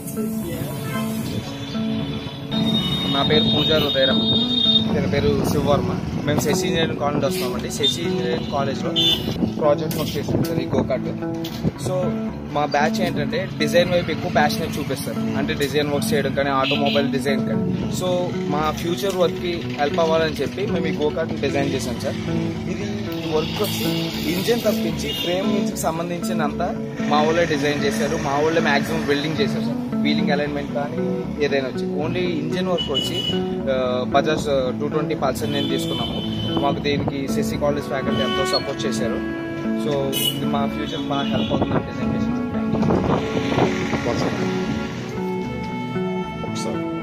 నా పేరు పూజారి ఉదయరామ్ దీని పేరు శివవర్మ మేము శశి ఇంజనీరింగ్ కాలేజ్ వస్తున్నామండి శశి ఇంజనీరింగ్ కాలేజ్లో ప్రాజెక్ట్ వర్క్ చేస్తాం సార్ ఈ గోకాట్ సో మా బ్యాచ్ ఏంటంటే డిజైన్ వైపు ఎక్కువ ప్యాషన్ చూపిస్తారు అంటే డిజైన్ వర్క్ చేయడం కానీ ఆటోమొబైల్ డిజైన్ కానీ సో మా ఫ్యూచర్ వర్క్కి హెల్ప్ అవ్వాలని చెప్పి మేము ఈ గోకాట్ని డిజైన్ చేసాం సార్ ఇది వర్క్ వచ్చి ఇంజిన్ తప్పించి ఫ్రేమ్ నుంచి సంబంధించినంత మా వాళ్ళే డిజైన్ చేశారు మా వాళ్ళే మ్యాక్సిమం వెల్డింగ్ చేశారు సార్ వీలింగ్ అలైన్మెంట్ కానీ ఏదైనా వచ్చి ఓన్లీ ఇంజిన్ వర్క్ వచ్చి ఆ, బజాజ్ టూ ట్వంటీ పల్సర్ నేను తీసుకున్నాము మాకు దీనికి సిసి కాలేజ్ ఫ్యాకల్టీ ఎంతో సపోర్ట్ చేశారు సో ఇది మా ఫ్యూచర్ బాగా హెల్ప్ అవుతుంది డిజైన్ చేసిన ఒకసారి